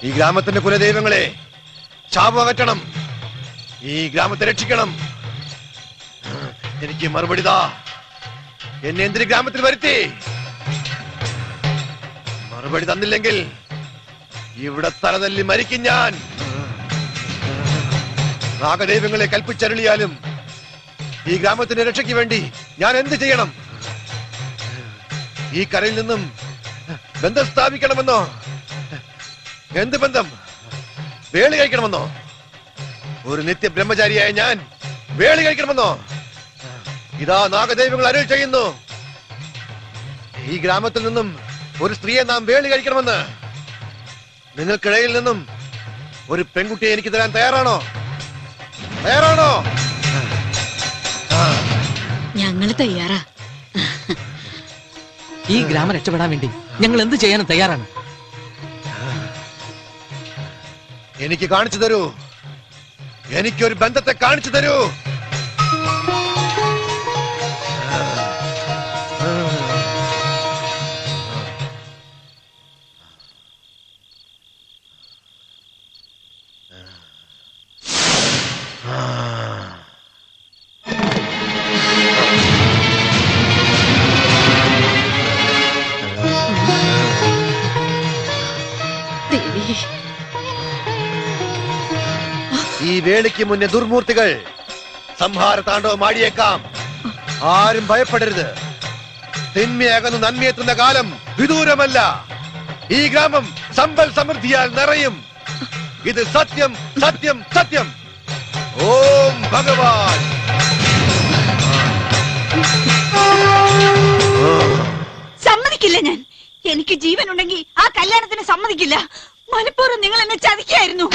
ഈ ഗ്രാമത്തിന്റെ കുലദൈവങ്ങളെ ശാപം അകറ്റണം ഈ ഗ്രാമത്തെ രക്ഷിക്കണം എനിക്ക് മറുപടി താ എന്നെ എന്തിന് ഗ്രാമത്തിൽ വരുത്തി മറുപടി തന്നില്ലെങ്കിൽ ഇവിടെ തലതല്ലി മരിക്കും ഞാൻ നാഗദൈവങ്ങളെ കൽപ്പിച്ചരുളിയാലും ഈ ഗ്രാമത്തിന്റെ രക്ഷയ്ക്ക് വേണ്ടി ഞാൻ എന്ത് ചെയ്യണം ഈ കരയിൽ നിന്നും ബന്ധം സ്ഥാപിക്കണമെന്നോ എന്ത് ബന്ധം വേളി കഴിക്കണമെന്നോ ഒരു നിത്യ ബ്രഹ്മചാരിയായ ഞാൻ വേളി കഴിക്കണമെന്നോ ഇതാ നാഗദൈവങ്ങൾ അരുൾ ചെയ്യുന്നു ഈ ഗ്രാമത്തിൽ നിന്നും ഒരു സ്ത്രീയെ നാം വേളി കഴിക്കണമെന്ന് നിങ്ങൾക്കിടയിൽ നിന്നും ഒരു പെൺകുട്ടിയെ എനിക്ക് തരാൻ തയ്യാറാണോ തയ്യാറാണോ ഞങ്ങള് തയ്യാറാ ഈ ഗ്രാമം രക്ഷപ്പെടാൻ വേണ്ടി ഞങ്ങൾ എന്ത് ചെയ്യാനും തയ്യാറാണ് എനിക്ക് കാണിച്ചു തരൂ എനിക്കൊരു ബന്ധത്തെ കാണിച്ചു തരൂ ദേവി ഈ വേളിക്ക് മുന്നേ ദുർമൂർത്തികൾ സംഹാര താണ്ഡവം ആടിയേക്കാം ആരും ഭയപ്പെടരുത് തിന്മയകന്ന് നന്മയെത്തുന്ന കാലം വിദൂരമല്ല ഈ ഗ്രാമം സമ്പൽ സമൃദ്ധിയാൽ നിറയും ഇത് സത്യം സത്യം സത്യം ഓം ഭഗവാൻ സമ്മതിക്കില്ല ഞാൻ എനിക്ക് ജീവൻ ഉണ്ടെങ്കിൽ ആ കല്യാണത്തിന് സമ്മതിക്കില്ല മനഃപൂർവ്വം നിങ്ങൾ എന്നെ ചതിക്കായിരുന്നു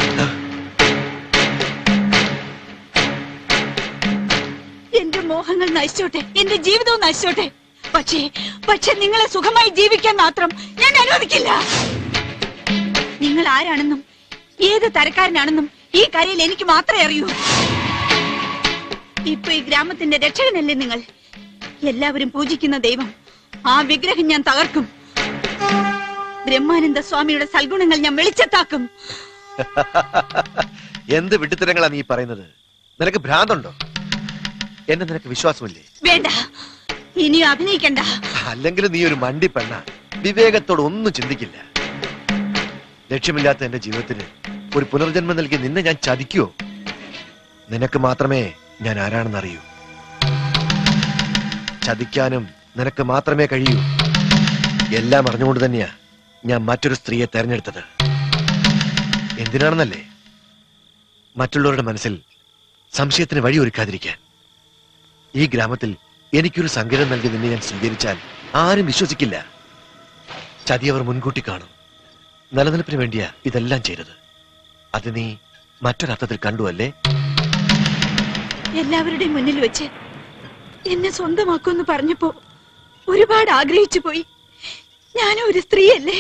എന്റെ മോഹങ്ങൾ നശിച്ചോട്ടെ എന്റെ ജീവിതവും നശിച്ചോട്ടെ പക്ഷേ പക്ഷെ നിങ്ങളെ സുഖമായി ജീവിക്കാൻ മാത്രം ഞാൻ അനുവദിക്കില്ല നിങ്ങൾ ആരാണെന്നും ഏത് തരക്കാരനാണെന്നും ഈ കരയിൽ എനിക്ക് മാത്രമേ അറിയൂ ഇപ്പൊ ഈ ഗ്രാമത്തിന്റെ രക്ഷകനല്ലേ നിങ്ങൾ എല്ലാവരും പൂജിക്കുന്ന ദൈവം ആ വിഗ്രഹം ഞാൻ തകർക്കും ബ്രഹ്മാനന്ദ സ്വാമിയുടെ സൽഗുണങ്ങൾ ഞാൻ വെളിച്ചത്താക്കും എന്ത് വിഡിത്തരങ്ങളാ നീ പറയുന്നത് നിനക്ക് ഭ്രാന്തുണ്ടോ എന്നെ നിനക്ക് വിശ്വാസമില്ലേ വേണ്ട ഇനിയും അഭിനയിക്കണ്ട അല്ലെങ്കിൽ നീ ഒരു മണ്ടി പെണ്ണ വിവേകത്തോട് ഒന്നും ചിന്തിക്കില്ല ലക്ഷ്യമില്ലാത്ത എന്റെ ജീവിതത്തിന് ഒരു പുനർജന്മം നൽകി നിന്നെ ഞാൻ ചതിക്കുവോ നിനക്ക് മാത്രമേ ഞാൻ ആരാണെന്ന് അറിയൂ ചതിക്കാനും നിനക്ക് മാത്രമേ കഴിയൂ എല്ലാം അറിഞ്ഞുകൊണ്ട് തന്നെയാ ഞാൻ മറ്റൊരു സ്ത്രീയെ തെരഞ്ഞെടുത്തത് എന്തിനാണെന്നല്ലേ മറ്റുള്ളവരുടെ മനസ്സിൽ സംശയത്തിന് വഴിയൊരുക്കാതിരിക്കാൻ ഈ ഗ്രാമത്തിൽ എനിക്കൊരു സങ്കടം നൽകി നിന്നെ ഞാൻ സ്വീകരിച്ചാൽ ആരും വിശ്വസിക്കില്ല ചതി അവർ മുൻകൂട്ടി കാണും നിലനിൽപ്പിന് വേണ്ടിയാ ഇതെല്ലാം ചെയ്തത് അത് നീ മറ്റൊരർത്ഥത്തിൽ കണ്ടു അല്ലേ എല്ലാവരുടെയും മുന്നിൽ വെച്ച് എന്നെ സ്വന്തമാക്കുമെന്ന് പറഞ്ഞപ്പോ ഒരുപാട് ആഗ്രഹിച്ചു പോയി ഞാനും ഒരു സ്ത്രീയല്ലേ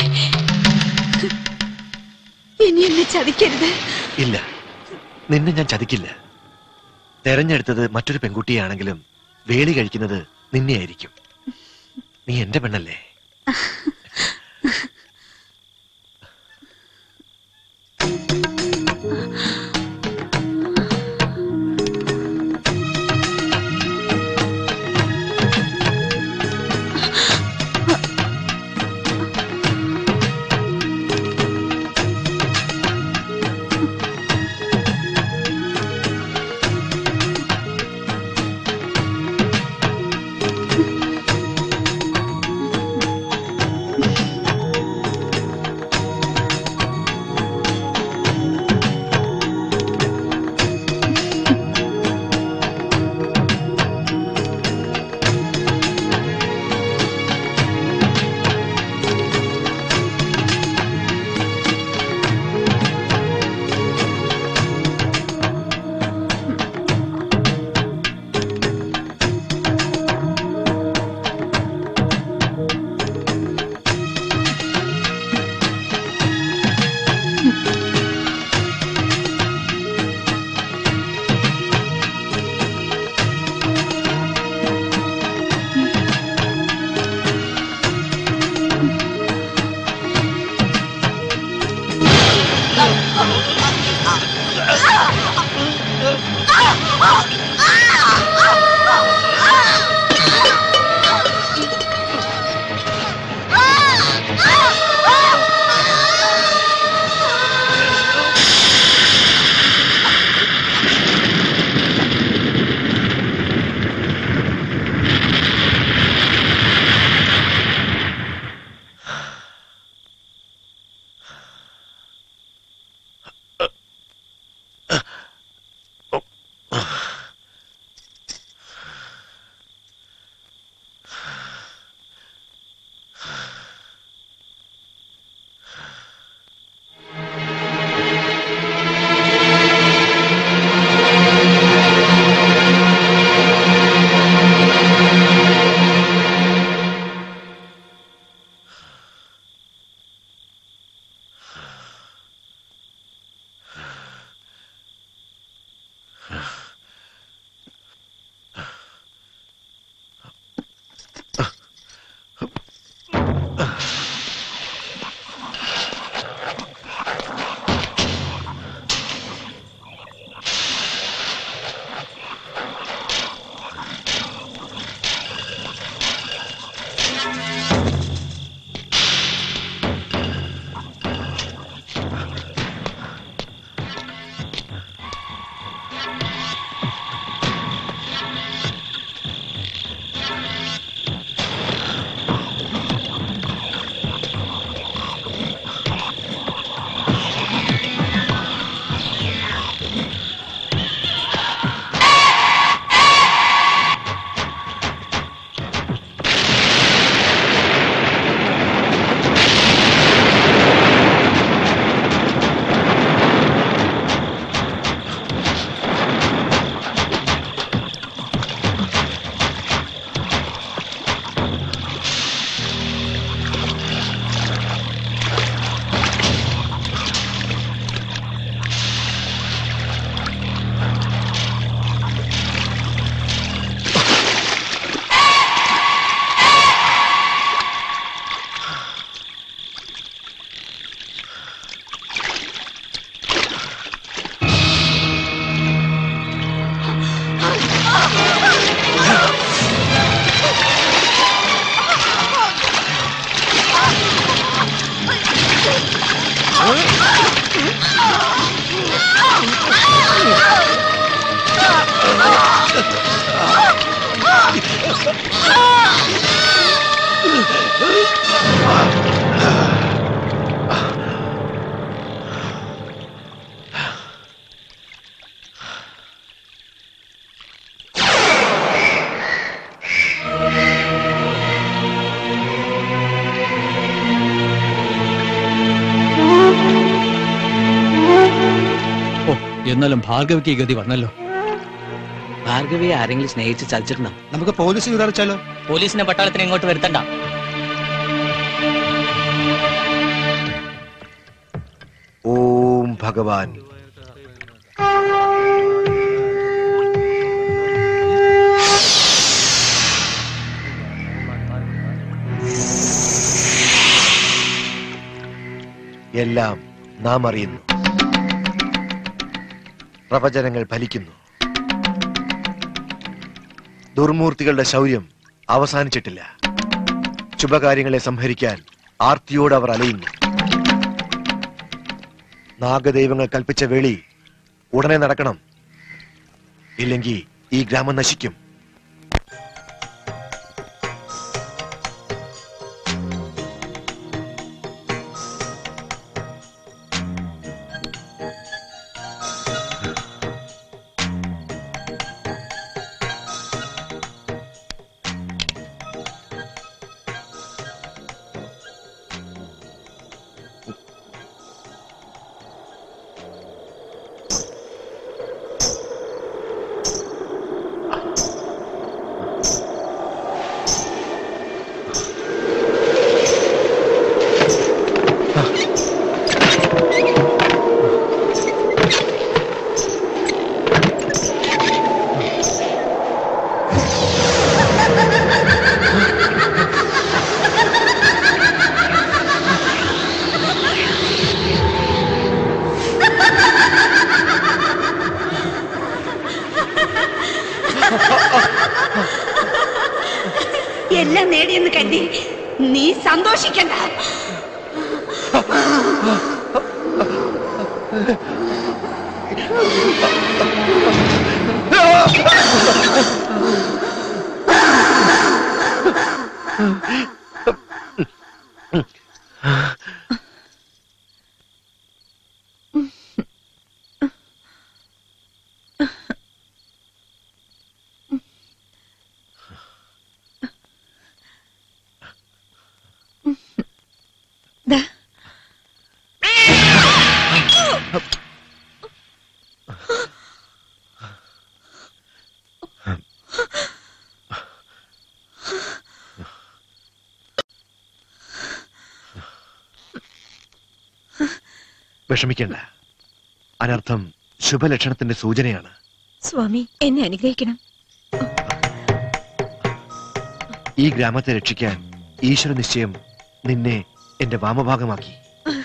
ഇനി എന്നെ ചതിക്കരുത് ഇല്ല നിന്നെ ഞാൻ ചതിക്കില്ല തെരഞ്ഞെടുത്തത് മറ്റൊരു പെൺകുട്ടിയാണെങ്കിലും വേലി കഴിക്കുന്നത് നിന്നെയായിരിക്കും നീ എന്റെ പെണ്ണല്ലേ ഓ എന്നാലും ഭാർഗവിക്ക് ഈ ഗതി വന്നല്ലോ ഭാർഗവിയെ ആരെങ്കിലും സ്നേഹിച്ച് ചതിച്ചിട്ടുണ്ടോ നമുക്ക് പോലീസ് വിചാരിച്ചാലോ പോലീസിനെ പട്ടാളത്തിന് ഇങ്ങോട്ട് വരുത്തണ്ട ഓം ഭഗവാൻ എല്ലാം നാം അറിയുന്നു പ്രവചനങ്ങൾ ഫലിക്കുന്നു ദുർമൂർത്തികളുടെ ശൗര്യം അവസാനിച്ചിട്ടില്ല ശുഭകാര്യങ്ങളെ സംഹരിക്കാൻ ആർത്തിയോട് അവർ അലയുന്നു നാഗദൈവങ്ങൾ കൽപ്പിച്ച വേളി ഉടനെ നടക്കണം ഇല്ലെങ്കിൽ ഈ ഗ്രാമം നശിക്കും എല്ലാം നേടിയെന്ന് കരുതി നീ സന്തോഷിക്കണ്ട ദാ. വിഷമിക്കണ്ട അനർത്ഥം ശുഭലക്ഷണത്തിന്റെ സൂചനയാണ് സ്വാമി എന്നെ അനുഗ്രഹിക്കണം ഈ ഗ്രാമത്തെ രക്ഷിക്കാൻ ഈശ്വര നിശ്ചയം നിന്നെ എന്റെ വാമഭാഗമാക്കി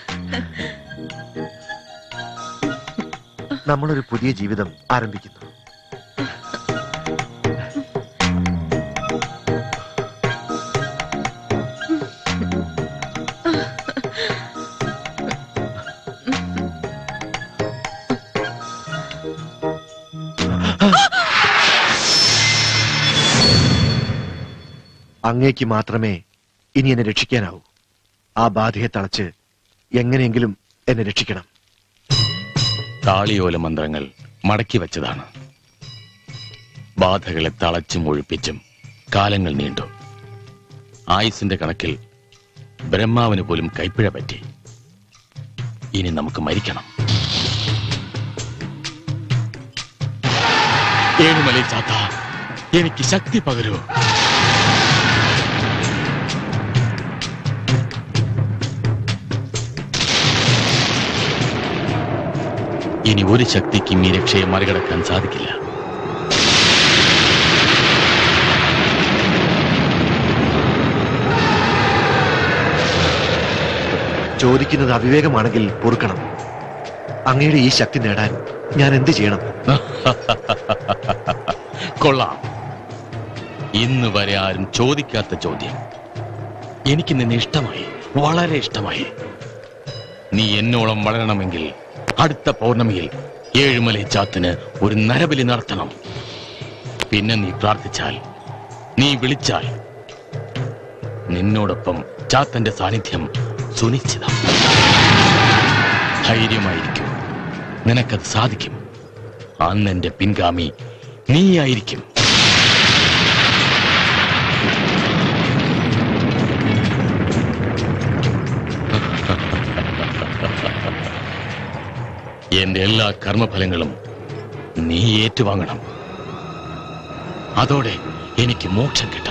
നമ്മളൊരു പുതിയ ജീവിതം ആരംഭിക്കുന്നു അങ്ങേക്ക് മാത്രമേ ഇനി എന്നെ രക്ഷിക്കാനാവൂ ആ ബാധയെ തളച്ച് എങ്ങനെയെങ്കിലും എന്നെ രക്ഷിക്കണം താളിയോല മന്ത്രങ്ങൾ മടക്കി വച്ചതാണ് ബാധകളെ തളച്ചും ഒഴിപ്പിച്ചും കാലങ്ങൾ നീണ്ടു ആയുസിന്റെ കണക്കിൽ ബ്രഹ്മാവിന് പോലും കൈപ്പിഴ പറ്റി ഇനി നമുക്ക് മരിക്കണം ഏഴുമലൈ ചാത്ത എനിക്ക് ശക്തി പകരൂ ഇനി ഒരു ശക്തിക്കും ഈ രക്ഷയെ മറികടക്കാൻ സാധിക്കില്ല ചോദിക്കുന്നത് അവിവേകമാണെങ്കിൽ പൊറുക്കണം അങ്ങയുടെ ഈ ശക്തി നേടാൻ ഞാൻ എന്ത് ചെയ്യണം കൊള്ളാം ഇന്ന് വരെ ആരും ചോദിക്കാത്ത ചോദ്യം എനിക്ക് നിന്നെ ഇഷ്ടമായി വളരെ ഇഷ്ടമായി നീ എന്നോളം വളരണമെങ്കിൽ അടുത്ത പൗർണമിയിൽ ഏഴുമലൈ ചാത്തിന് ഒരു നരബലി നടത്തണം പിന്നെ നീ പ്രാർത്ഥിച്ചാൽ നീ വിളിച്ചാൽ നിന്നോടൊപ്പം ചാത്തന്റെ സാന്നിധ്യം സുനിശ്ചിതം ധൈര്യമായിരിക്കും നിനക്കത് സാധിക്കും അന്ന് എന്റെ പിൻഗാമി നീയായിരിക്കും എന്റെ എല്ലാ കർമ്മഫലങ്ങളും നീ ഏറ്റുവാങ്ങണം അതോടെ എനിക്ക് മോക്ഷം കിട്ടും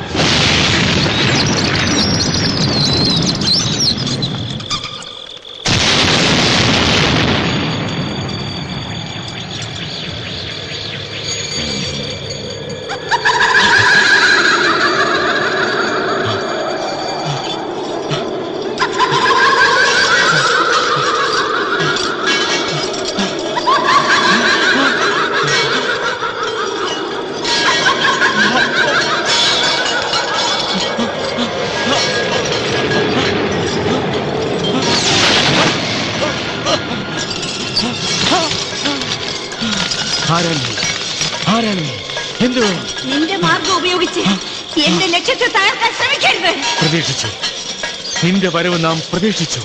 ആരാണ് നീ? ആരാണ് നീ? എന്ത് വേണം നിന്റെ മാർഗം ഉപയോഗിച്ച് എന്റെ ലക്ഷ്യത്തെ തകർക്കാൻ ശ്രമിക്കരുത് പ്രതീക്ഷിച്ചു നിന്റെ വരവ് നാം പ്രതീക്ഷിച്ചു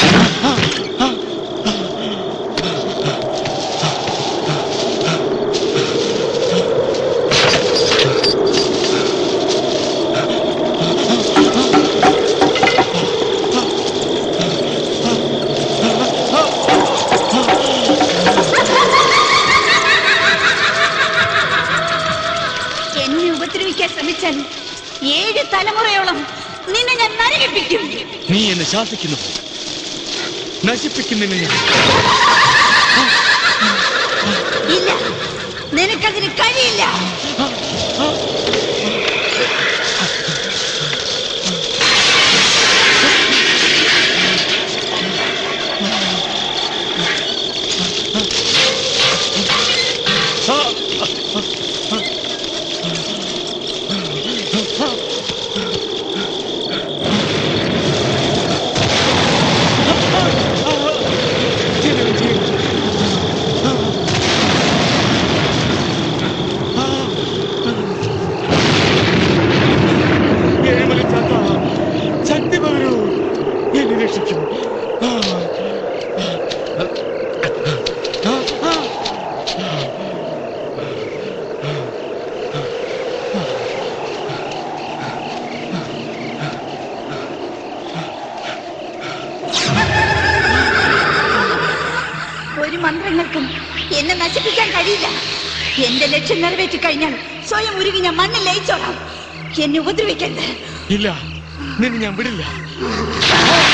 എന്നെ ഉപദ്രവിക്കാൻ ശ്രമിച്ചാൽ ഏഴ് തലമുറയോളം നിന്നെ ഞാൻ നരകിപ്പിക്കും നീ എന്നെ ശാസിക്കുന്നു നശിപ്പിക്കുന്നില്ല ഞാൻ ഇല്ല നിനക്കതിന് കഴിയില്ല ശക്തി പകരൂ എന്നെ രക്ഷിക്കൂ ഒരു മന്ത്രങ്ങൾക്കും എന്നെ നശിപ്പിക്കാൻ കഴിയില്ല എന്റെ ലക്ഷ്യം നിറവേറ്റി കഴിഞ്ഞാൽ സ്വയം ഉരുകി ഞാൻ മണ്ണിൽ ലയിച്ചോളാം എന്നെ ഉപദ്രവിക്കരുത് ഇല്ല നിന്നെ ഞാൻ വിടില്ല